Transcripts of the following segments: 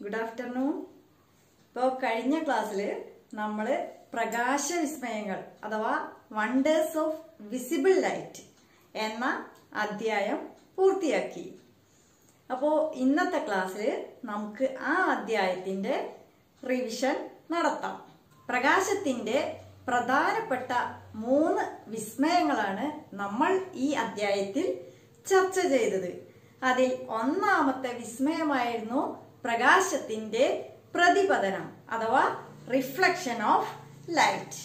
Good afternoon ഇപ്പോൾ കഴിഞ്ഞ ക്ലാസ്സിൽ നമ്മൾ പ്രകാശവിസ്മയങ്ങൾ അഥവാ വണ്ടേഴ്സ് ഓഫ് വിസിബിൾ ലൈറ്റ് എന്ന അധ്യായം പൂർത്തിയാക്കി അപ്പോൾ ഇന്നത്തെ ക്ലാസ്സിൽ നമുക്ക് ആ അധ്യായത്തിൻ്റെ റിവിഷൻ നടത്താം പ്രകാശത്തിൻ്റെ പ്രധാനപ്പെട്ട മൂന്ന് വിസ്മയങ്ങളാണ് നമ്മൾ ഈ അധ്യായത്തിൽ ചർച്ച ചെയ്തത് അതിൽ ഒന്നാമത്തെ വിസ്മയമായിരുന്നു പ്രകാശത്തിന്റെ പ്രതിപതനം അഥവാ റിഫ്ലക്ഷൻ ഓഫ് ലൈറ്റ്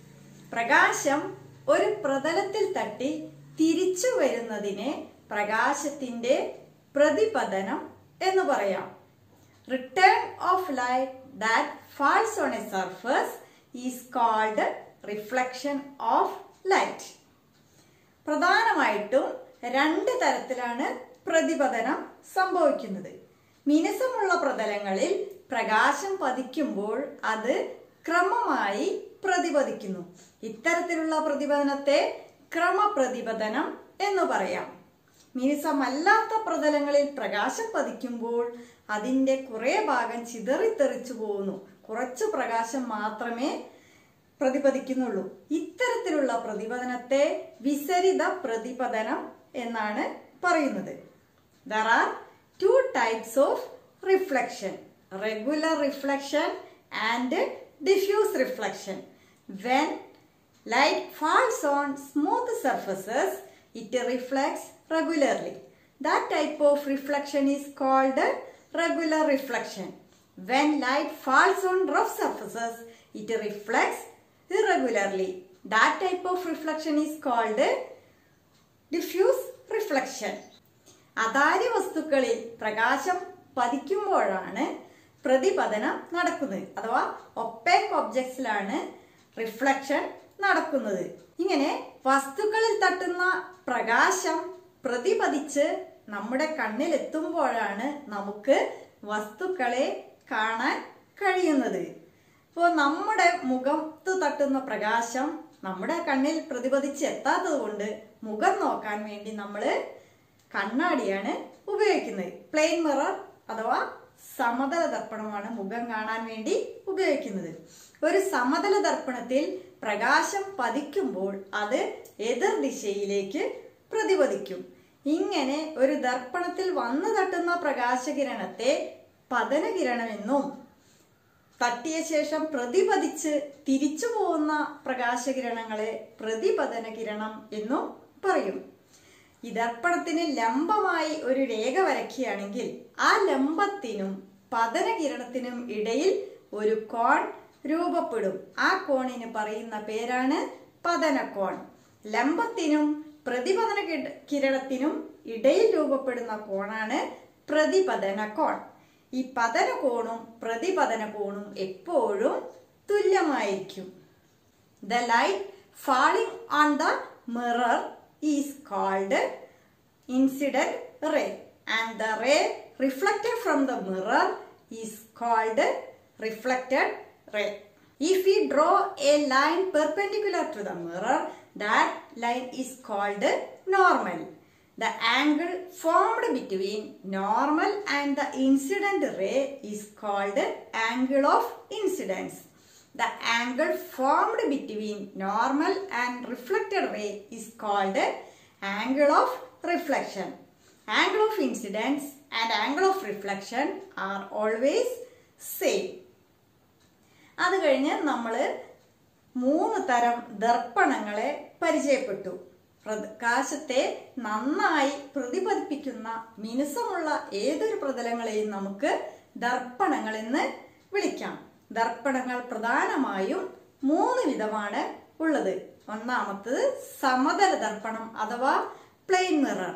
പ്രകാശം ഒരു പ്രതലത്തിൽ തട്ടി തിരിച്ചു വരുന്നതിനെ പ്രകാശത്തിന്റെ പ്രതിപതനം എന്ന് പറയാം return of light that falls on a surface is called reflection of light പ്രധാനമായിട്ടും രണ്ട് തരത്തിലാണ് പ്രതിപതനം സംഭവിക്കുന്നത് മിനുസമുള്ള പ്രതലങ്ങളിൽ പ്രകാശം പതിക്കുമ്പോൾ അത് ക്രമമായി പ്രതിപതിക്കുന്നു ഇത്തരത്തിലുള്ള പ്രതിപതനത്തെ ക്രമപ്രതിപതനം എന്ന് പറയാം മിനുസമല്ലാത്ത പ്രതലങ്ങളിൽ പ്രകാശം പതിക്കുമ്പോൾ അതിന്റെ കുറെ ഭാഗം ചിതറിത്തെറിച്ചു പോകുന്നു കുറച്ചു പ്രകാശം മാത്രമേ പ്രതിപദിക്കുന്നുള്ളൂ ഇത്തരത്തിലുള്ള പ്രതിപതനത്തെ വിസരിത പ്രതിപതനം എന്നാണ് പറയുന്നത് there are two types of reflection regular reflection and diffuse reflection when light falls on smooth surfaces it reflects regularly. That type of reflection is called regular reflection. When light falls on rough surfaces, it reflects irregularly. That type of reflection is called diffuse reflection. അതാര്യ വസ്തുക്കളിൽ പ്രകാശം പതിക്കുമ്പോഴാണ് പ്രതിപതനം നടക്കുന്നത് അഥവാ opaque ഒബ്ജക്ട്സിലാണ് reflection നടക്കുന്നത് ഇങ്ങനെ വസ്തുക്കളിൽ തട്ടുന്ന പ്രകാശം പ്രതിപതിച്ച് നമ്മുടെ കണ്ണിലെത്തുമ്പോഴാണ് നമുക്ക് വസ്തുക്കളെ കാണാൻ കഴിയുന്നത് ഇപ്പോൾ നമ്മുടെ മുഖത്ത് തട്ടുന്ന പ്രകാശം നമ്മുടെ കണ്ണിൽ പ്രതിപതിച്ച് എത്താത്തത് കൊണ്ട് മുഖം നോക്കാൻ വേണ്ടി നമ്മൾ കണ്ണാടിയാണ് ഉപയോഗിക്കുന്നത് പ്ലെയിൻ മിറർ അഥവാ സമതല ദർപ്പണമാണ് മുഖം കാണാൻ വേണ്ടി ഉപയോഗിക്കുന്നത് ഒരു സമതല ദർപ്പണത്തിൽ പ്രകാശം പതിക്കുമ്പോൾ അത് എതിർ ദിശയിലേക്ക് പ്രതിപദിക്കും ഇങ്ങനെ ഒരു ദർപ്പണത്തിൽ വന്നു തട്ടുന്ന പ്രകാശകിരണത്തെ പതനകിരണമെന്നും തട്ടിയ ശേഷം പ്രതിപതിച്ച് തിരിച്ചു പോകുന്ന പ്രകാശകിരണങ്ങളെ പ്രതിപതന കിരണം എന്നും പറയും ഈ ദർപ്പണത്തിന് ലംബമായി ഒരു രേഖ വരയ്ക്കുകയാണെങ്കിൽ ആ ലംബത്തിനും പതനകിരണത്തിനും ഇടയിൽ ഒരു കോൺ രൂപപ്പെടും ആ കോണിന് പറയുന്ന പേരാണ് പതനക്കോൺ ലംബത്തിനും പ്രതിപതന കിരണത്തിനും ഇടയിൽ രൂപപ്പെടുന്ന കോണാണ് പ്രതിപതന കോൺ ഈ പതന കോണും പ്രതിപതന കോണും എപ്പോഴും തുല്യമായിരിക്കും the light falling on the mirror is called incident ray and the ray reflected from the mirror is called reflected ray. If we draw a line perpendicular to the mirror, that line is called normal. The angle formed between normal and the incident ray is called angle of incidence. The angle formed between normal and reflected ray is called angle of reflection. Angle of incidence and angle of reflection are always same. അത് കഴിഞ്ഞ് നമ്മൾ മൂന്ന് തരം ദർപ്പണങ്ങളെ പരിചയപ്പെട്ടു പ്രകാശത്തെ നന്നായി പ്രതിപതിപ്പിക്കുന്ന മിനുസമുള്ള ഏതൊരു പ്രതലങ്ങളെയും നമുക്ക് ദർപ്പണങ്ങൾ എന്ന് വിളിക്കാം ദർപ്പണങ്ങൾ പ്രധാനമായും മൂന്ന് വിധമാണ് ഉള്ളത് ഒന്നാമത്തത് സമതല ദർപ്പണം അഥവാ പ്ലെയിൻ മിറർ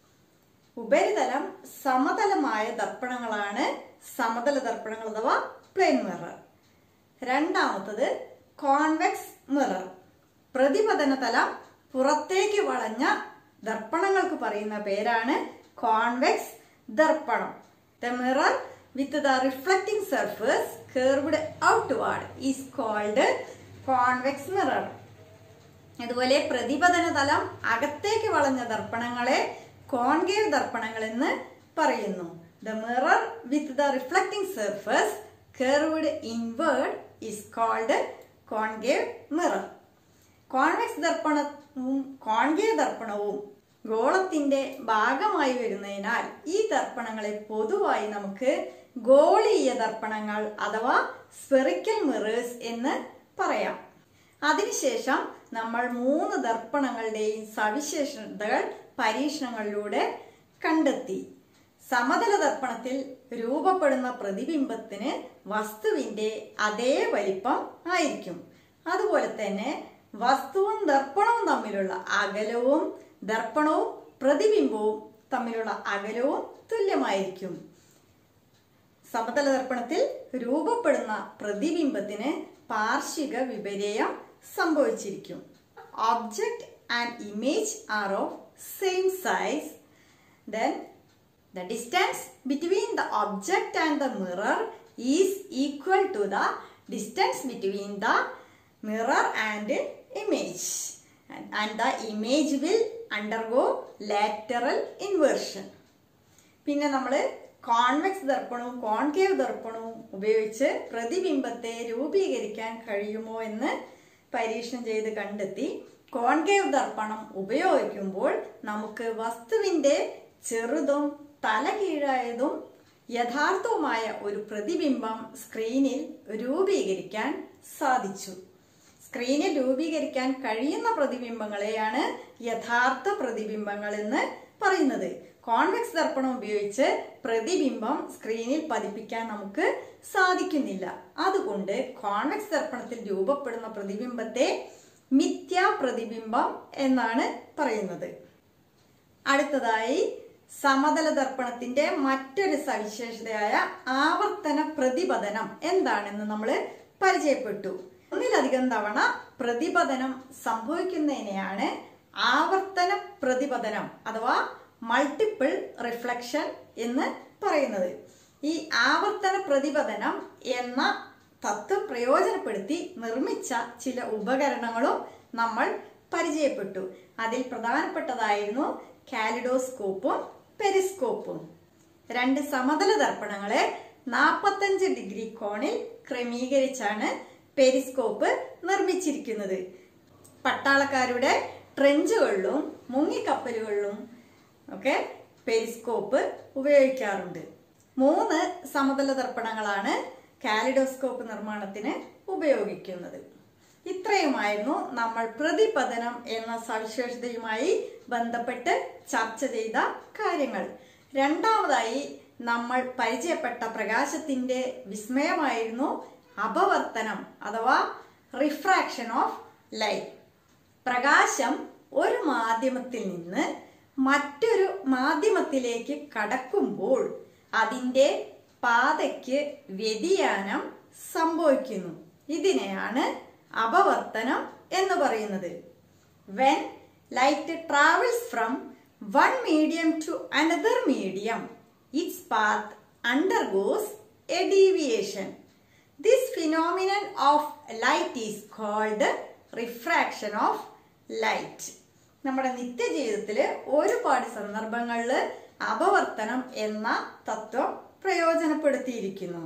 ഉപരിതലം സമതലമായ ദർപ്പണങ്ങളാണ് സമതല ദർപ്പണങ്ങൾ അഥവാ പ്ലെയിൻ മിറർ രണ്ടാമത്തത് കോൺവെക്സ് മിറർ പ്രതിപതന തലം പുറത്തേക്ക് വളഞ്ഞ ദർപ്പണങ്ങൾക്ക് പറയുന്ന പേരാണ് കോൺവെക്സ് ദർപ്പണം the mirror with the reflecting surface curved outward is called convex mirror അതുപോലെ പ്രതിപതന തലം അകത്തേക്ക് വളഞ്ഞ ദർപ്പണങ്ങളെ കോൺകേവ് ദർപ്പണങ്ങൾ എന്ന് പറയുന്നു the mirror with the reflecting surface curved inward is called concave mirror convex ദർപ്പണവും കോൺകേവ് ദർപ്പണവും ഗോളത്തിന്റെ ഭാഗമായി വരുന്നതിനാൽ ഈ ദർപ്പണങ്ങളെ പൊതുവായി നമുക്ക് ഗോളീയ ദർപ്പണങ്ങൾ അഥവാ സ്പെറിക്കൽ മിറേഴ്സ് എന്ന് പറയാം അതിനുശേഷം നമ്മൾ മൂന്ന് ദർപ്പണങ്ങളുടെയും സവിശേഷതകൾ പരീക്ഷണങ്ങളിലൂടെ കണ്ടെത്തി സമതല ദർപ്പണത്തിൽ രൂപപ്പെടുന്ന പ്രതിബിംബത്തിന് വസ്തുവിന്റെ അതേ വലിപ്പം ആയിരിക്കും അതുപോലെ തന്നെ വസ്തുവും ദർപ്പണവും തമ്മിലുള്ള അകലവും ദർപ്പണവും പ്രതിബിംബവും തമ്മിലുള്ള അകലവും തുല്യമായിരിക്കും സമതല ദർപ്പണത്തിൽ രൂപപ്പെടുന്ന പ്രതിബിംബത്തിന് പാർശ്വിക വിപര്യം സംഭവിച്ചിരിക്കും object and image are of same size then The distance between the object and the mirror is equal to the distance between the mirror and image. And, and the image will undergo lateral inversion. പിന്നെ നമ്മൾ convex ദർപ്പണവും concave ദർപ്പണവും ഉപയോഗിച്ച് പ്രതിബിംബത്തെ രൂപീകരിക്കാൻ കഴിയുമോ എന്ന് പരീക്ഷണം ചെയ്ത് കണ്ടെത്തി കോൺകേവ് ദർപ്പണം ഉപയോഗിക്കുമ്പോൾ നമുക്ക് വസ്തുവിന്റെ ചെറുതും തലകീഴായതും യഥാർത്ഥവുമായ ഒരു പ്രതിബിംബം സ്ക്രീനിൽ രൂപീകരിക്കാൻ സാധിച്ചു സ്ക്രീനിൽ രൂപീകരിക്കാൻ കഴിയുന്ന പ്രതിബിംബങ്ങളെയാണ് യഥാർത്ഥ പ്രതിബിംബങ്ങൾ എന്ന് പറയുന്നത് കോൺവെക്സ് ദർപ്പണം ഉപയോഗിച്ച് പ്രതിബിംബം സ്ക്രീനിൽ പതിപ്പിക്കാൻ നമുക്ക് സാധിക്കുന്നില്ല അതുകൊണ്ട് കോൺവെക്സ് ദർപ്പണത്തിൽ രൂപപ്പെടുന്ന പ്രതിബിംബത്തെ മിഥ്യാ പ്രതിബിംബം എന്നാണ് പറയുന്നത് അടുത്തതായി സമതല ദർപ്പണത്തിന്റെ മറ്റൊരു സവിശേഷതയായ ആവർത്തന പ്രതിപതനം എന്താണെന്ന് നമ്മൾ പരിചയപ്പെട്ടു ഒന്നിലധികം തവണ പ്രതിപതനം സംഭവിക്കുന്നതിനെയാണ് ആവർത്തന പ്രതിപതനം അഥവാ മൾട്ടിപ്പിൾ റിഫ്ലക്ഷൻ എന്ന് പറയുന്നത് ഈ ആവർത്തന പ്രതിപതനം എന്ന തത്വം പ്രയോജനപ്പെടുത്തി നിർമ്മിച്ച ചില ഉപകരണങ്ങളും നമ്മൾ പരിചയപ്പെട്ടു അതിൽ പ്രധാനപ്പെട്ടതായിരുന്നു കാലിഡോസ്കോപ്പും പെരിസ്കോപ്പും രണ്ട് സമതല ദർപ്പണങ്ങളെ നാൽപ്പത്തഞ്ച് ഡിഗ്രി കോണിൽ ക്രമീകരിച്ചാണ് പെരിസ്കോപ്പ് നിർമ്മിച്ചിരിക്കുന്നത് പട്ടാളക്കാരുടെ ട്രെഞ്ചുകളിലും മുങ്ങിക്കപ്പലുകളിലും ഒക്കെ പെരിസ്കോപ്പ് ഉപയോഗിക്കാറുണ്ട് മൂന്ന് സമതല ദർപ്പണങ്ങളാണ് കാലിഡോസ്കോപ്പ് നിർമ്മാണത്തിന് ഉപയോഗിക്കുന്നത് ഇത്രയുമായിരുന്നു നമ്മൾ പ്രതിപതനം എന്ന സവിശേഷതയുമായി ബന്ധപ്പെട്ട് ചർച്ച ചെയ്ത കാര്യങ്ങൾ രണ്ടാമതായി നമ്മൾ പരിചയപ്പെട്ട പ്രകാശത്തിന്റെ വിസ്മയമായിരുന്നു അപവർത്തനം അഥവാ റിഫ്രാക്ഷൻ ഓഫ് ലൈറ്റ് പ്രകാശം ഒരു മാധ്യമത്തിൽ നിന്ന് മറ്റൊരു മാധ്യമത്തിലേക്ക് കടക്കുമ്പോൾ അതിൻ്റെ പാതയ്ക്ക് വ്യതിയാനം സംഭവിക്കുന്നു ഇതിനെയാണ് അപവർത്തനം എന്ന് പറയുന്നത് when light travels from one medium to another medium its path undergoes a deviation this phenomenon of light is called refraction of light നമ്മുടെ നിത്യജീവിതത്തിൽ ഒരുപാട് സന്ദർഭങ്ങളിൽ അപവർത്തനം എന്ന തത്വം പ്രയോജനപ്പെടുത്തിയിരിക്കുന്നു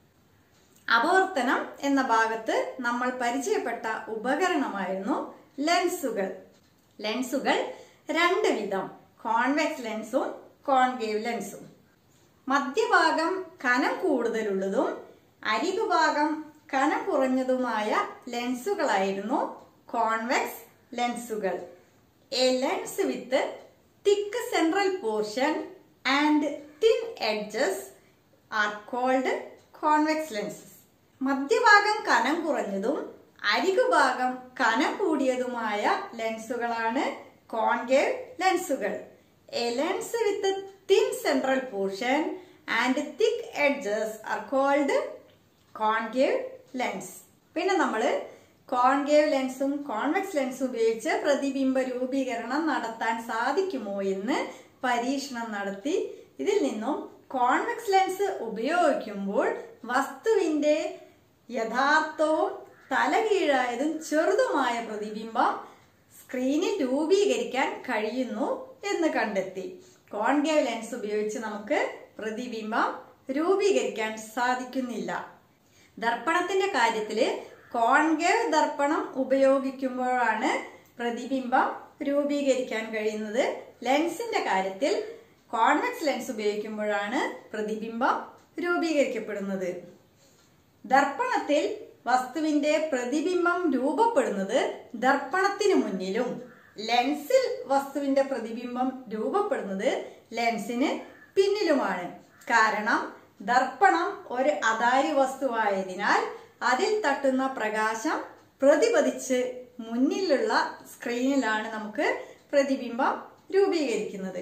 അപവർത്തനം എന്ന ഭാഗത്ത് നമ്മൾ പരിചയപ്പെട്ട ഉപകരണമായിരുന്നു ലെൻസുകൾ ലെൻസുകൾ രണ്ട് വിധം കോൺവെക്സ് ലെൻസും കോൺകേവ് ലെൻസും മധ്യഭാഗം കനം കൂടുതലുള്ളതും അരികുഭാഗം കനം കുറഞ്ഞതുമായ ലെൻസുകളായിരുന്നു കോൺവെക്സ് ലെൻസുകൾ a lens with thick central portion and thin edges are called convex lenses മധ്യഭാഗം കനം കുറഞ്ഞതും അരികുഭാഗം കനം കൂടിയതുമായ ലെൻസുകളാണ് കോൺകേവ് ലെൻസുകൾ a lens with thin central portion and thick edges are called concave lens പിന്നെ നമ്മൾ കോൺകേവ് ലെൻസും കോൺവെക്സ് ലെൻസും ഉപയോഗിച്ച് പ്രതിബിംബ രൂപീകരണം നടത്താൻ സാധിക്കുമോ എന്ന് പരീക്ഷണം നടത്തി ഇതിൽ നിന്നും കോൺവെക്സ് ലെൻസ് ഉപയോഗിക്കുമ്പോൾ വസ്തുവിന്റെ യഥാർത്ഥവും തലകീഴായതും ചെറുതുമായ പ്രതിബിംബം സ്ക്രീനിൽ രൂപീകരിക്കാൻ കഴിയുന്നു എന്ന് കണ്ടെത്തി കോൺകേവ് ലെൻസ് ഉപയോഗിച്ച് നമുക്ക് പ്രതിബിംബം രൂപീകരിക്കാൻ സാധിക്കുന്നില്ല ദർപ്പണത്തിന്റെ കാര്യത്തില് കോൺകേവ് ദർപ്പണം ഉപയോഗിക്കുമ്പോഴാണ് പ്രതിബിംബം രൂപീകരിക്കാൻ കഴിയുന്നത് ലെൻസിന്റെ കാര്യത്തിൽ കോൺവെക്സ് ലെൻസ് ഉപയോഗിക്കുമ്പോഴാണ് പ്രതിബിംബം രൂപീകരിക്കപ്പെടുന്നത് ദർപ്പണത്തിൽ വസ്തുവിന്റെ പ്രതിബിംബം രൂപപ്പെടുന്നത് ദർപ്പണത്തിന് മുന്നിലും ലെൻസിൽ വസ്തുവിന്റെ പ്രതിബിംബം രൂപപ്പെടുന്നത് ലെൻസിന് പിന്നിലുമാണ് കാരണം ദർപ്പണം ഒരു അതാര്യ വസ്തുവായതിനാൽ അതിൽ തട്ടുന്ന പ്രകാശം പ്രതിപതിച്ച് മുന്നിലുള്ള സ്ക്രീനിലാണ് നമുക്ക് പ്രതിബിംബം രൂപീകരിക്കുന്നത്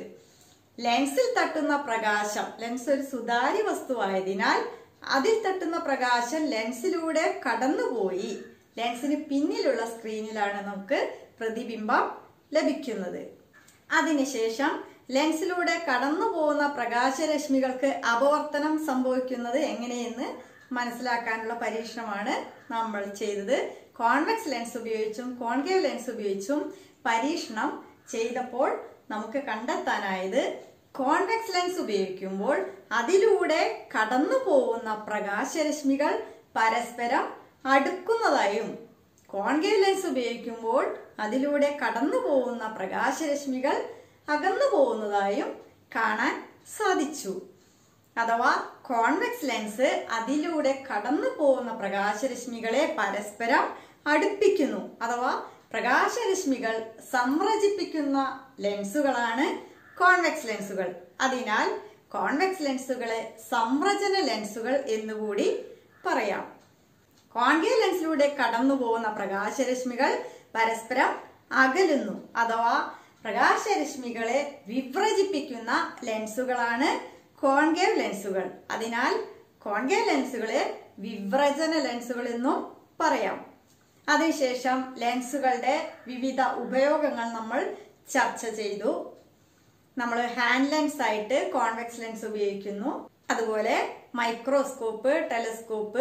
ലെൻസിൽ തട്ടുന്ന പ്രകാശം ലെൻസ് ഒരു സുതാര്യ വസ്തുവായതിനാൽ അതിൽ തട്ടുന്ന പ്രകാശം ലെൻസിലൂടെ കടന്നുപോയി ലെൻസിന് പിന്നിലുള്ള സ്ക്രീനിലാണ് നമുക്ക് പ്രതിബിംബം ലഭിക്കുന്നത് അതിനുശേഷം ലെൻസിലൂടെ കടന്നു പോകുന്ന പ്രകാശരശ്മികൾക്ക് അപവർത്തനം സംഭവിക്കുന്നത് എങ്ങനെയെന്ന് മനസ്സിലാക്കാനുള്ള പരീക്ഷണമാണ് നമ്മൾ ചെയ്തത് കോൺവെക്സ് ലെൻസ് ഉപയോഗിച്ചും കോൺകേവ് ലെൻസ് ഉപയോഗിച്ചും പരീക്ഷണം ചെയ്തപ്പോൾ നമുക്ക് കണ്ടെത്താനായത് കോൺവെക്സ് ലെൻസ് ഉപയോഗിക്കുമ്പോൾ അതിലൂടെ കടന്നു പോകുന്ന പ്രകാശരശ്മികൾ പരസ്പരം അടുക്കുന്നതായും കോൺകേവ് ലെൻസ് ഉപയോഗിക്കുമ്പോൾ അതിലൂടെ കടന്നു പോകുന്ന പ്രകാശരശ്മികൾ അകന്നു പോകുന്നതായും കാണാൻ സാധിച്ചു അഥവാ കോൺവെക്സ് ലെൻസ് അതിലൂടെ കടന്നു പോകുന്ന പ്രകാശരശ്മികളെ പരസ്പരം അടുപ്പിക്കുന്നു അഥവാ പ്രകാശരശ്മികൾ സംരചിപ്പിക്കുന്ന ലെൻസുകളാണ് കോൺവെക്സ് ലെൻസുകൾ അതിനാൽ കോൺവെക്സ് ലെൻസുകളെ സംരചന ലെൻസുകൾ എന്നുകൂടി പറയാം കോൺകേവ് ലെൻസിലൂടെ കടന്നു പോകുന്ന പ്രകാശരശ്മികൾ പരസ്പരം അകലുന്നു അഥവാ പ്രകാശരശ്മികളെ വിഭ്രജിപ്പിക്കുന്ന ലെൻസുകളാണ് കോൺകേവ് ലെൻസുകൾ അതിനാൽ കോൺകേവ് ലെൻസുകളെ വിഭ്രജന ലെൻസുകൾ എന്നും പറയാം അതിനുശേഷം ലെൻസുകളുടെ വിവിധ ഉപയോഗങ്ങൾ നമ്മൾ ചർച്ച ചെയ്തു നമ്മൾ ഹാൻഡ് ലെൻസ് ആയിട്ട് കോൺവെക്സ് ലെൻസ് ഉപയോഗിക്കുന്നു അതുപോലെ മൈക്രോസ്കോപ്പ് ടെലസ്കോപ്പ്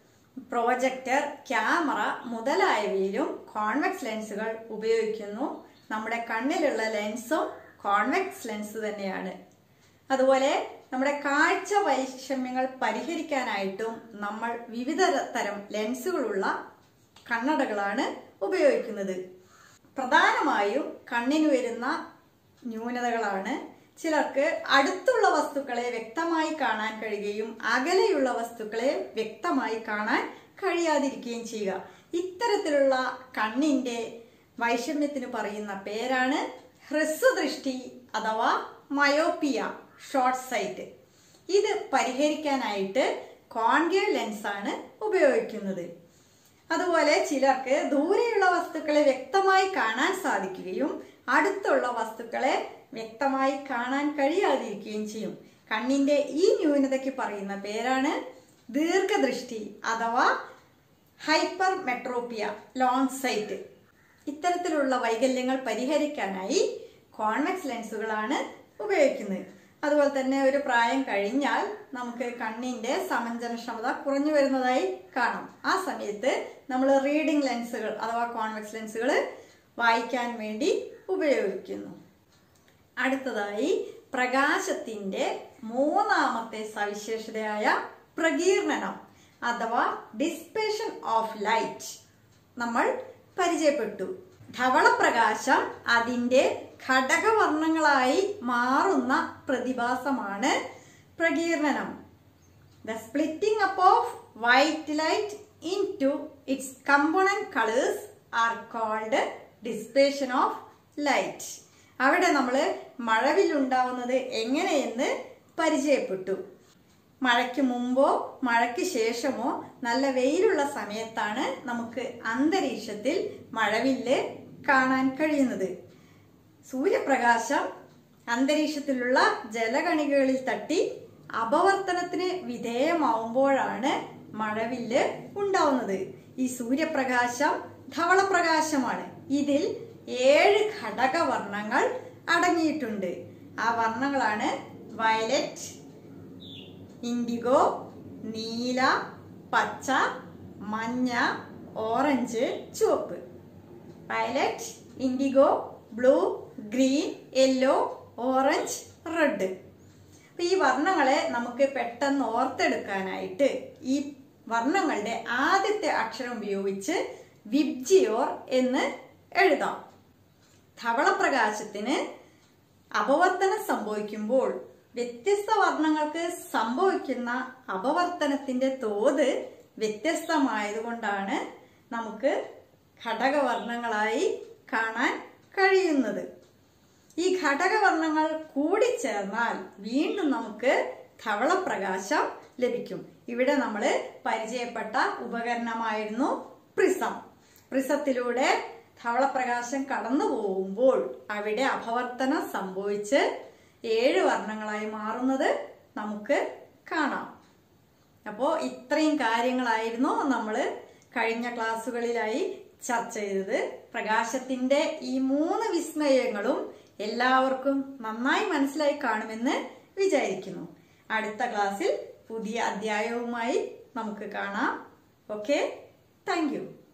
പ്രോജക്ടർ ക്യാമറ മുതലായവയിലും കോൺവെക്സ് ലെൻസുകൾ ഉപയോഗിക്കുന്നു നമ്മുടെ കണ്ണിലുള്ള ലെൻസും കോൺവെക്സ് ലെൻസ് തന്നെയാണ് അതുപോലെ നമ്മുടെ കാഴ്ച വൈഷമ്യങ്ങൾ പരിഹരിക്കാനായിട്ടും നമ്മൾ വിവിധ തരം ലെൻസുകളുള്ള കണ്ണടകളാണ് ഉപയോഗിക്കുന്നത് പ്രധാനമായും കണ്ണിന് വരുന്ന ന്യൂനതകളാണ് ചിലർക്ക് അടുത്തുള്ള വസ്തുക്കളെ വ്യക്തമായി കാണാൻ കഴിയുകയും അകലെയുള്ള വസ്തുക്കളെ വ്യക്തമായി കാണാൻ കഴിയാതിരിക്കുകയും ചെയ്യുക ഇത്തരത്തിലുള്ള കണ്ണിന്റെ വൈഷമ്യത്തിന് പറയുന്ന പേരാണ് ഹ്രസ്വദൃഷ്ടി അഥവാ മയോപ്പിയ ഷോർട്ട് സൈറ്റ് ഇത് പരിഹരിക്കാനായിട്ട് കോൺകേവ് ലെൻസാണ് ഉപയോഗിക്കുന്നത് അതുപോലെ ചിലർക്ക് ദൂരെയുള്ള വസ്തുക്കളെ വ്യക്തമായി കാണാൻ സാധിക്കുകയും അടുത്തുള്ള വസ്തുക്കളെ വ്യക്തമായി കാണാൻ കഴിയാതിരിക്കുകയും ചെയ്യും കണ്ണിന്റെ ഈ ന്യൂനതയ്ക്ക് പറയുന്ന പേരാണ് ദീർഘദൃഷ്ടി അഥവാ ഹൈപ്പർ മെട്രോപ്പിയ ലോങ് സൈറ്റ് ഇത്തരത്തിലുള്ള വൈകല്യങ്ങൾ പരിഹരിക്കാനായി കോൺവെക്സ് ലെൻസുകളാണ് ഉപയോഗിക്കുന്നത് അതുപോലെ തന്നെ ഒരു പ്രായം കഴിഞ്ഞാൽ നമുക്ക് കണ്ണിന്റെ സമഞ്ജനക്ഷമത കുറഞ്ഞു വരുന്നതായി കാണാം ആ സമയത്ത് നമ്മൾ റീഡിംഗ് ലെൻസുകൾ അഥവാ കോൺവെക്സ് ലെൻസുകൾ വായിക്കാൻ വേണ്ടി ഉപയോഗിക്കുന്നു അടുത്തതായി പ്രകാശത്തിന്റെ മൂന്നാമത്തെ സവിശേഷതയായ പ്രകീർണനം അഥവാ ഡിസ്പേഷൻ ഓഫ് ലൈറ്റ് നമ്മൾ പരിചയപ്പെട്ടു ധവളപ്രകാശം അതിന്റെ ഘടകവർണ്ണങ്ങളായി മാറുന്ന പ്രതിഭാസമാണ് പ്രകീർണനം the splitting up of white light into its component colours are called dispersion of light അവിടെ നമ്മൾ മഴവില്ലുണ്ടാവുന്നത് എങ്ങനെയെന്ന് പരിചയപ്പെട്ടു മഴയ്ക്ക് മുമ്പോ മഴയ്ക്ക് ശേഷമോ നല്ല വെയിലുള്ള സമയത്താണ് നമുക്ക് അന്തരീക്ഷത്തിൽ മഴവില്ല് കാണാൻ കഴിയുന്നത് സൂര്യപ്രകാശം അന്തരീക്ഷത്തിലുള്ള ജലകണികകളിൽ തട്ടി അപവർത്തനത്തിന് വിധേയമാവുമ്പോഴാണ് മഴവില്ല് ഉണ്ടാവുന്നത് ഈ സൂര്യപ്രകാശം ധവളപ്രകാശമാണ് ഇതിൽ ഏഴ് ഘടകവർണ്ണങ്ങൾ അടങ്ങിയിട്ടുണ്ട് ആ വർണ്ണങ്ങളാണ് വയലറ്റ് ഇൻഡിഗോ നീല പച്ച മഞ്ഞ ഓറഞ്ച് ചുവപ്പ് violet indigo blue green yellow orange red അപ്പൊ ഈ വർണ്ണങ്ങളെ നമുക്ക് പെട്ടെന്ന് ഓർത്തെടുക്കാനായിട്ട് ഈ വർണ്ണങ്ങളുടെ ആദ്യത്തെ അക്ഷരം ഉപയോഗിച്ച് വിബ്ജിയോർ എന്ന് എഴുതാം ധവളപ്രകാശത്തിന് അപവർത്തനം സംഭവിക്കുമ്പോൾ വ്യത്യസ്ത വർണ്ണങ്ങൾക്ക് സംഭവിക്കുന്ന അപവർത്തനത്തിന്റെ തോത് വ്യത്യസ്തമായതുകൊണ്ടാണ് നമുക്ക് ഘടകവർണ്ണങ്ങളായി കാണാൻ കഴിയുന്നത് ഈ ഘടകവർണ്ണങ്ങൾ കൂടിച്ചേർന്നാൽ വീണ്ടും നമുക്ക് ധവളപ്രകാശം ലഭിക്കും ഇവിടെ നമ്മൾ പരിചയപ്പെട്ട ഉപകരണമായിരുന്നു പ്രിസം പ്രിസത്തിലൂടെ ധവളപ്രകാശം കടന്നു പോകുമ്പോൾ അവിടെ അപവർത്തനം സംഭവിച്ച് ഏഴ് വർണ്ണങ്ങളായി മാറുന്നത് നമുക്ക് കാണാം അപ്പോൾ ഇത്രയും കാര്യങ്ങളായിരുന്നു നമ്മൾ കഴിഞ്ഞ ക്ലാസ്സുകളിലായി ചർച്ച ചെയ്തത് പ്രകാശത്തിന്റെ ഈ മൂന്ന് വിസ്മയങ്ങളും എല്ലാവർക്കും നന്നായി മനസ്സിലായി കാണുമെന്ന് വിചാരിക്കുന്നു അടുത്ത ക്ലാസ്സിൽ പുതിയ അധ്യായവുമായി നമുക്ക് കാണാം ഓക്കെ താങ്ക്